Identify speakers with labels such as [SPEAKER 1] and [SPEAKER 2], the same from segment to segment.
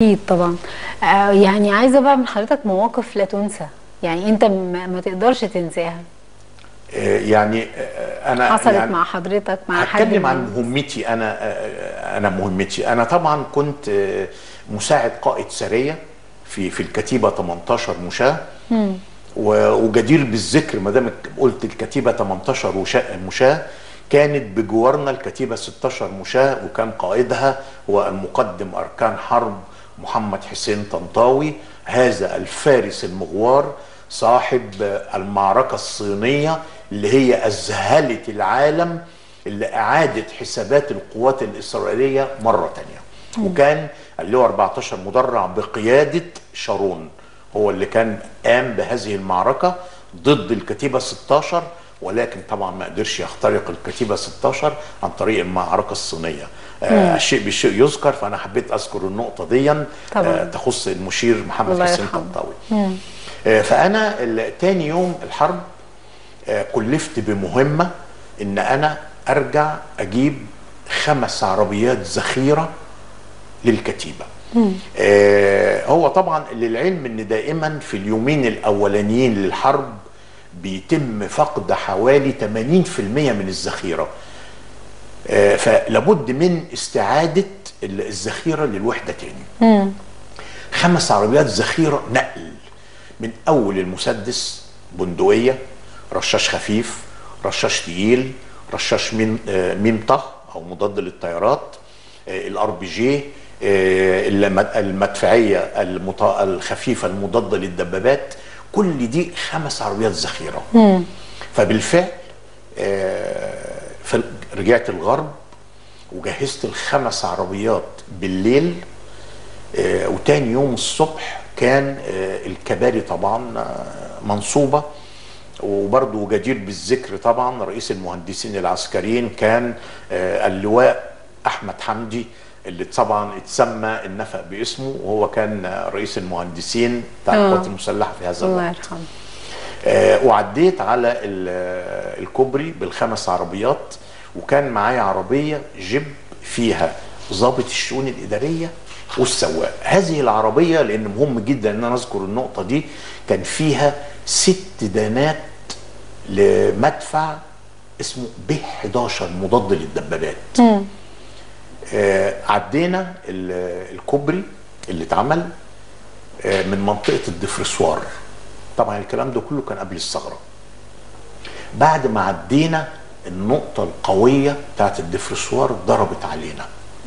[SPEAKER 1] اكيد طبعا آه يعني عايزه بقى من حضرتك مواقف لا تنسى يعني انت ما, ما تقدرش تنساها
[SPEAKER 2] آه، يعني آه، انا
[SPEAKER 1] حصلت
[SPEAKER 2] يعني
[SPEAKER 1] مع حضرتك مع حد
[SPEAKER 2] هتكلم
[SPEAKER 1] من-
[SPEAKER 2] عن مهمتي انا آه، انا مهمتي انا طبعا كنت آه، مساعد قائد سريه في في الكتيبه 18 مشاه و- وجدير بالذكر ما دام قلت الكتيبه 18 وشا- مشاه كانت بجوارنا الكتيبه 16 مشاه وكان قائدها هو المقدم اركان حرب محمد حسين طنطاوي هذا الفارس المغوار صاحب آه، المعركه الصينيه اللي هي اذهلت العالم اللي اعادت حسابات القوات الاسرائيليه مره تانية وكان اللي هو 14 مدرع بقياده شارون هو اللي كان قام بهذه المعركه ضد الكتيبه 16 ولكن طبعا ما قدرش يخترق الكتيبه 16 عن طريق المعركه الصينيه آه الشيء بالشيء يذكر فانا حبيت اذكر النقطه دي
[SPEAKER 1] طبعاً.
[SPEAKER 2] آه تخص المشير محمد
[SPEAKER 1] الله
[SPEAKER 2] حسين
[SPEAKER 1] يرحمه.
[SPEAKER 2] طنطاوي آه فانا ال- تاني يوم الحرب آه، كلفت بمهمة ان انا ارجع اجيب خمس عربيات ذخيرة للكتيبة آه هو طبعا للعلم ان دائما في اليومين الاولانيين للحرب بيتم فقد حوالي 80% من الذخيرة آه فلابد من استعادة ال- الذخيرة للوحدة تاني خمس عربيات ذخيره نقل من اول المسدس بندقيه رشاش خفيف رشاش تقيل رشاش ميم آه، ميم طه او مضاد للطيارات الار بي جي المدفعيه المط- الخفيفه المضاده للدبابات كل دي خمس عربيات ذخيره فبالفعل آه، فل- رجعت الغرب وجهزت الخمس عربيات بالليل آه، وتاني يوم الصبح كان آه، الكباري طبعا آه، منصوبه وبرضه جدير بالذكر طبعا رئيس المهندسين العسكريين كان آه، اللواء احمد حمدي اللي طبعا اتسمى النفق باسمه وهو كان آه، رئيس المهندسين بتاع
[SPEAKER 1] آه.
[SPEAKER 2] القوات المسلحه في هذا
[SPEAKER 1] الله
[SPEAKER 2] الوقت
[SPEAKER 1] يرحمه
[SPEAKER 2] آه، وعديت على ال- آه، الكوبري بالخمس عربيات وكان معايا عربيه جيب فيها ضابط الشؤون الاداريه والسواق هذه العربيه لان مهم جدا ان انا اذكر النقطه دي كان فيها ست دانات لمدفع اسمه ب 11 مضاد للدبابات آه، عدينا ال- الكوبري اللي اتعمل آه، من منطقه الدفرسوار طبعا الكلام ده كله كان قبل الثغره بعد ما عدينا النقطة القوية بتاعت الدفرسوار ضربت علينا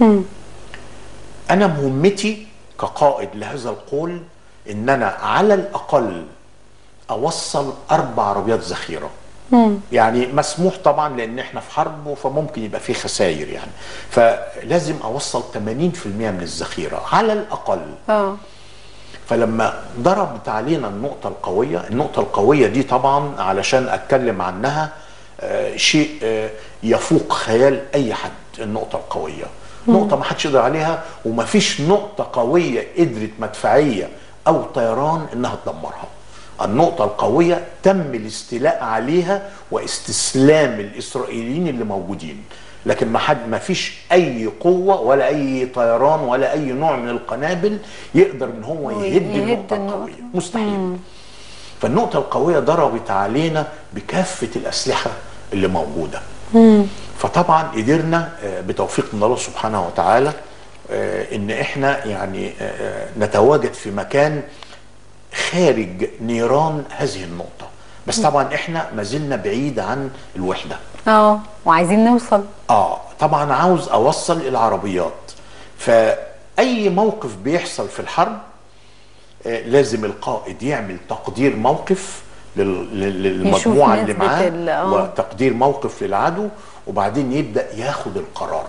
[SPEAKER 2] أنا مهمتي كقائد لهذا القول إن أنا على الأقل أوصل أربع عربيات ذخيرة يعني مسموح طبعا لأن إحنا في حرب فممكن يبقى في خسائر يعني فلازم أوصل 80% من الذخيرة على الأقل
[SPEAKER 1] اه
[SPEAKER 2] فلما ضربت علينا النقطة القوية النقطة القوية دي طبعا علشان أتكلم عنها آه، شيء آه، يفوق خيال أي حد النقطة القوية نقطة ما حدش يقدر عليها وما فيش نقطة قوية قدرت مدفعية أو طيران إنها تدمرها النقطة القوية تم الاستيلاء عليها واستسلام الإسرائيليين اللي موجودين لكن ما حد ما فيش اي قوه ولا اي طيران ولا اي نوع من القنابل يقدر ان هو
[SPEAKER 1] هو
[SPEAKER 2] يهد
[SPEAKER 1] يهد
[SPEAKER 2] النقطه
[SPEAKER 1] النقطة.
[SPEAKER 2] القويه مستحيل فالنقطه القويه ضربت علينا بكافه الاسلحه اللي موجوده فطبعا قدرنا آه، بتوفيق من الله سبحانه وتعالى آه، ان احنا يعني آه، آه، نتواجد في مكان خارج نيران هذه النقطه بس طبعا احنا ما زلنا بعيد عن الوحده
[SPEAKER 1] اه وعايزين نوصل
[SPEAKER 2] اه طبعا عاوز اوصل العربيات فاي موقف بيحصل في الحرب آه لازم القائد يعمل تقدير موقف لل- لل-
[SPEAKER 1] يشوف
[SPEAKER 2] للمجموعه اللي
[SPEAKER 1] نسبة
[SPEAKER 2] معاه
[SPEAKER 1] ال- آه.
[SPEAKER 2] وتقدير موقف للعدو وبعدين يبدا ياخد القرار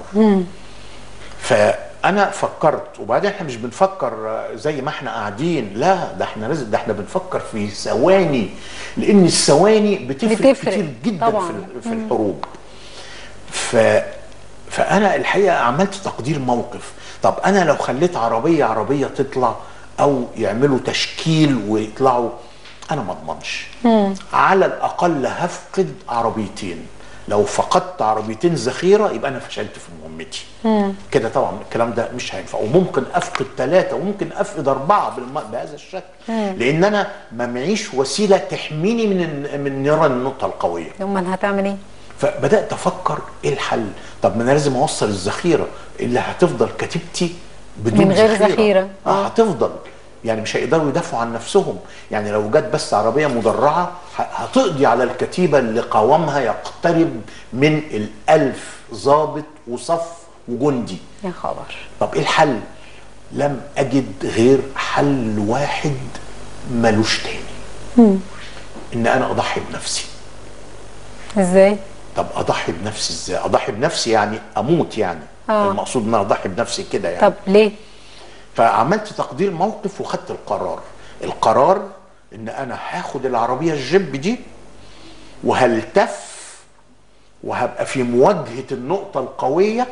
[SPEAKER 2] فانا فكرت وبعدين احنا مش بنفكر آه، زي ما احنا قاعدين لا ده احنا لازم ده احنا بنفكر في ثواني لان الثواني بتفرق,
[SPEAKER 1] بتفرق،
[SPEAKER 2] كتير جدا
[SPEAKER 1] طبعاً.
[SPEAKER 2] في ال- في الحروب ف فانا الحقيقه عملت تقدير موقف طب انا لو خليت عربيه عربيه تطلع او يعملوا تشكيل ويطلعوا انا ما اضمنش على الاقل هفقد عربيتين لو فقدت عربيتين ذخيره يبقى انا فشلت في مهمتي كده طبعا الكلام ده مش هينفع وممكن افقد ثلاثه وممكن افقد اربعه بالم... بهذا الشكل لان انا ما معيش وسيله تحميني من الن- من نيران النقطه القويه
[SPEAKER 1] امال هتعمل ايه
[SPEAKER 2] فبدات افكر ايه الحل طب ما انا لازم اوصل الذخيره اللي هتفضل كتيبتي بدون
[SPEAKER 1] من غير ذخيرة.
[SPEAKER 2] اه
[SPEAKER 1] آه.
[SPEAKER 2] هتفضل يعني مش هيقدروا يدافعوا عن نفسهم يعني لو جت بس عربيه مدرعه ه- هتقضي على الكتيبه اللي قوامها يقترب من الألف ضابط وصف وجندي
[SPEAKER 1] يا خبر
[SPEAKER 2] طب ايه الحل لم اجد غير حل واحد ملوش تاني ان انا اضحي بنفسي
[SPEAKER 1] ازاي
[SPEAKER 2] طب اضحي بنفسي ازاي اضحي بنفسي يعني اموت يعني
[SPEAKER 1] آه.
[SPEAKER 2] المقصود ان انا اضحي بنفسي كده يعني
[SPEAKER 1] طب ليه
[SPEAKER 2] فعملت تقدير موقف وخدت القرار القرار ان انا هاخد العربيه الجيب دي وهلتف وهبقى في مواجهه النقطه القويه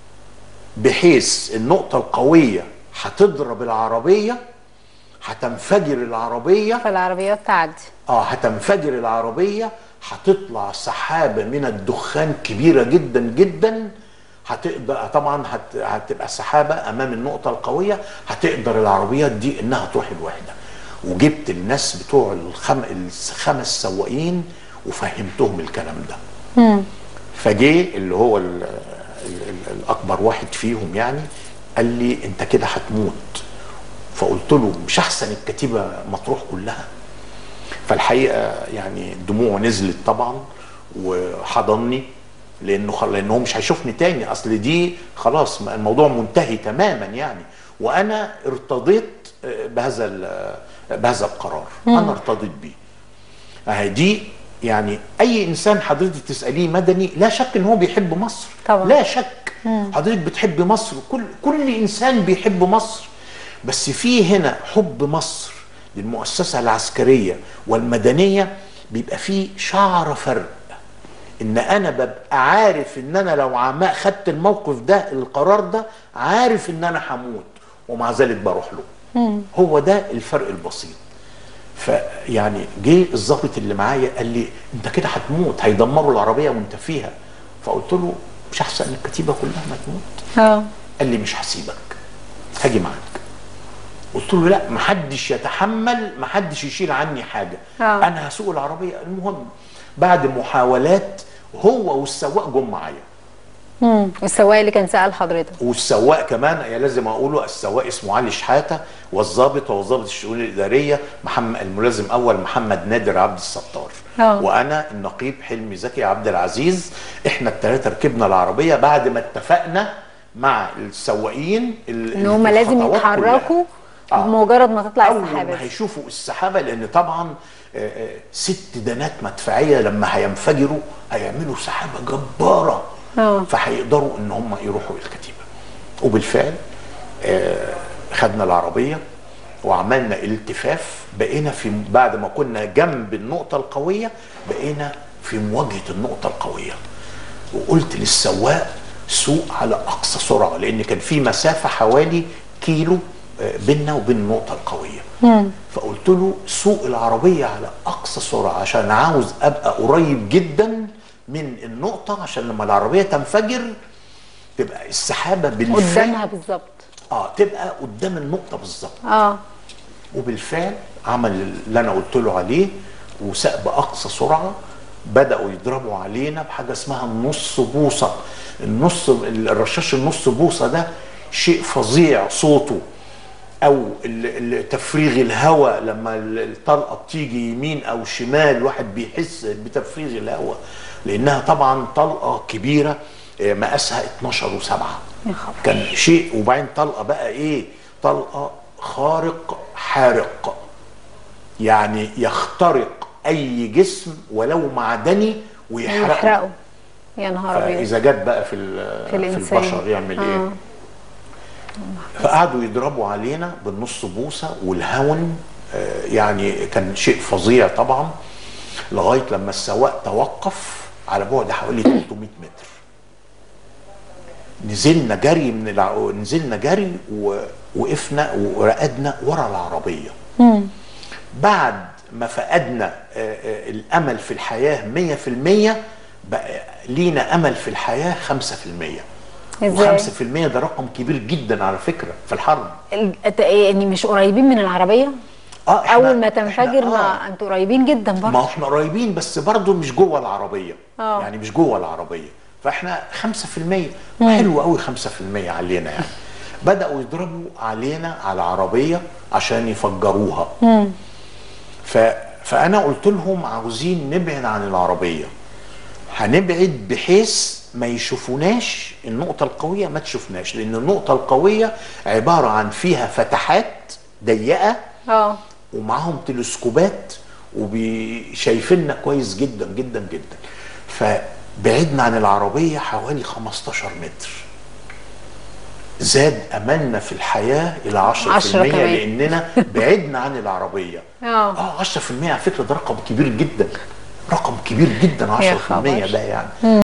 [SPEAKER 2] بحيث النقطه القويه هتضرب العربيه هتنفجر العربيه
[SPEAKER 1] فالعربيات تعدي
[SPEAKER 2] اه هتنفجر العربيه هتطلع سحابه من الدخان كبيره جدا جدا هتقدر طبعا هت... هتبقى سحابه امام النقطه القويه هتقدر العربيات دي انها تروح الوحده وجبت الناس بتوع الخم... الخمس سواقين وفهمتهم الكلام ده فجه اللي هو ال... ال... ال... الاكبر واحد فيهم يعني قال لي انت كده هتموت فقلت له مش احسن الكتيبه مطروح كلها فالحقيقه يعني دموعه نزلت طبعا وحضني لانه خل... لانه هو مش هيشوفني تاني اصل دي خلاص الموضوع منتهي تماما يعني وانا ارتضيت آه، بهذا ال- بهذا القرار انا ارتضيت بيه اهي دي يعني اي انسان حضرتك تساليه مدني لا شك ان هو بيحب مصر
[SPEAKER 1] طبعا.
[SPEAKER 2] لا شك حضرتك بتحب مصر كل كل انسان بيحب مصر بس في هنا حب مصر للمؤسسه العسكريه والمدنيه بيبقى فيه شعر فرق ان انا ببقى عارف ان انا لو عم خدت الموقف ده القرار ده عارف ان انا هموت ومع ذلك بروح له هو ده الفرق البسيط فيعني جه الضابط اللي معايا قال لي انت كده هتموت هيدمروا العربيه وانت فيها فقلت له مش احسن الكتيبه كلها ما تموت
[SPEAKER 1] اه
[SPEAKER 2] قال لي مش هسيبك هاجي معاك قلت له لا محدش يتحمل محدش يشيل عني حاجه
[SPEAKER 1] آه.
[SPEAKER 2] انا هسوق العربيه المهم بعد محاولات هو والسواق جم معايا
[SPEAKER 1] امم السواق اللي كان سأل حضرتك
[SPEAKER 2] والسواق كمان يا لازم اقوله السواق اسمه علي شحاته والضابط هو ضابط الشؤون الاداريه محمد الملازم اول محمد نادر عبد الستار
[SPEAKER 1] آه.
[SPEAKER 2] وانا النقيب حلمي زكي عبد العزيز احنا الثلاثه ركبنا العربيه بعد ما اتفقنا مع السواقين ال-
[SPEAKER 1] ان هم لازم
[SPEAKER 2] الخطوات
[SPEAKER 1] يتحركوا
[SPEAKER 2] كلها. آه.
[SPEAKER 1] بمجرد ما تطلع
[SPEAKER 2] اول
[SPEAKER 1] السحابه
[SPEAKER 2] ما
[SPEAKER 1] دي.
[SPEAKER 2] هيشوفوا السحابه لان طبعا آه، آه، ست دانات مدفعيه لما هينفجروا هيعملوا سحابه جباره
[SPEAKER 1] آه.
[SPEAKER 2] فهيقدروا ان هم يروحوا الكتيبه وبالفعل آه، خدنا العربيه وعملنا التفاف بقينا في بعد ما كنا جنب النقطه القويه بقينا في مواجهه النقطه القويه وقلت للسواق سوق على اقصى سرعه لان كان في مسافه حوالي كيلو آه، بيننا وبين النقطه القويه فقلت له سوق العربيه على اقصى سرعه عشان عاوز ابقى قريب جدا من النقطه عشان لما العربيه تنفجر تبقى السحابه بالفعل
[SPEAKER 1] قدامها بالظبط
[SPEAKER 2] اه تبقى قدام النقطه بالظبط
[SPEAKER 1] اه
[SPEAKER 2] وبالفعل عمل اللي انا قلت له عليه وساق باقصى سرعه بداوا يضربوا علينا بحاجه اسمها النص بوصه النص الرشاش النص بوصه ده شيء فظيع صوته او ال- ال- تفريغ الهواء لما ال- الطلقه بتيجي يمين او شمال الواحد بيحس بتفريغ الهواء لانها طبعا طلقه كبيره آه، مقاسها 12 و7
[SPEAKER 1] يا خبر.
[SPEAKER 2] كان شيء وبعدين طلقه بقى ايه طلقه خارق حارق يعني يخترق اي جسم ولو معدني ويحرقه
[SPEAKER 1] يحرقوا يا نهار ابيض
[SPEAKER 2] اذا جت بقى في ال-
[SPEAKER 1] في
[SPEAKER 2] في
[SPEAKER 1] الإنسان.
[SPEAKER 2] البشر يعمل ايه
[SPEAKER 1] آه.
[SPEAKER 2] فقعدوا يضربوا علينا بالنص بوصه والهون آه، يعني كان شيء فظيع طبعا لغايه لما السواق توقف على بعد حوالي 300 متر نزلنا جري من الع... نزلنا جري ووقفنا ورقدنا ورا العربيه بعد ما فقدنا آه، آه، الامل في الحياه 100% بقى لينا امل في الحياه 5%
[SPEAKER 1] ازاي؟
[SPEAKER 2] و5% ده رقم كبير جدا على فكره في الحرب
[SPEAKER 1] ال- أت- يعني مش قريبين من العربيه
[SPEAKER 2] اه إحنا-
[SPEAKER 1] اول ما
[SPEAKER 2] إحنا
[SPEAKER 1] تنفجر
[SPEAKER 2] آه
[SPEAKER 1] ما انتوا قريبين جدا
[SPEAKER 2] ما
[SPEAKER 1] برضه
[SPEAKER 2] هو احنا قريبين بس برضه مش جوه العربيه
[SPEAKER 1] آه.
[SPEAKER 2] يعني مش جوه العربيه فاحنا 5% حلو قوي 5% علينا يعني بداوا يضربوا علينا على العربيه عشان يفجروها ف... فانا قلت لهم عاوزين نبعد عن العربيه هنبعد بحيث ما يشوفوناش النقطة القوية ما تشوفناش لأن النقطة القوية عبارة عن فيها فتحات ضيقة
[SPEAKER 1] اه
[SPEAKER 2] ومعاهم تلسكوبات وشايفيننا كويس جدا جدا جدا فبعدنا عن العربية حوالي 15 متر زاد أملنا في الحياة إلى 10%,
[SPEAKER 1] 10 كمان.
[SPEAKER 2] لأننا بعدنا عن العربية
[SPEAKER 1] اه
[SPEAKER 2] اه 10% على فكرة ده رقم كبير جدا رقم كبير جدا 10%
[SPEAKER 1] خبر.
[SPEAKER 2] ده يعني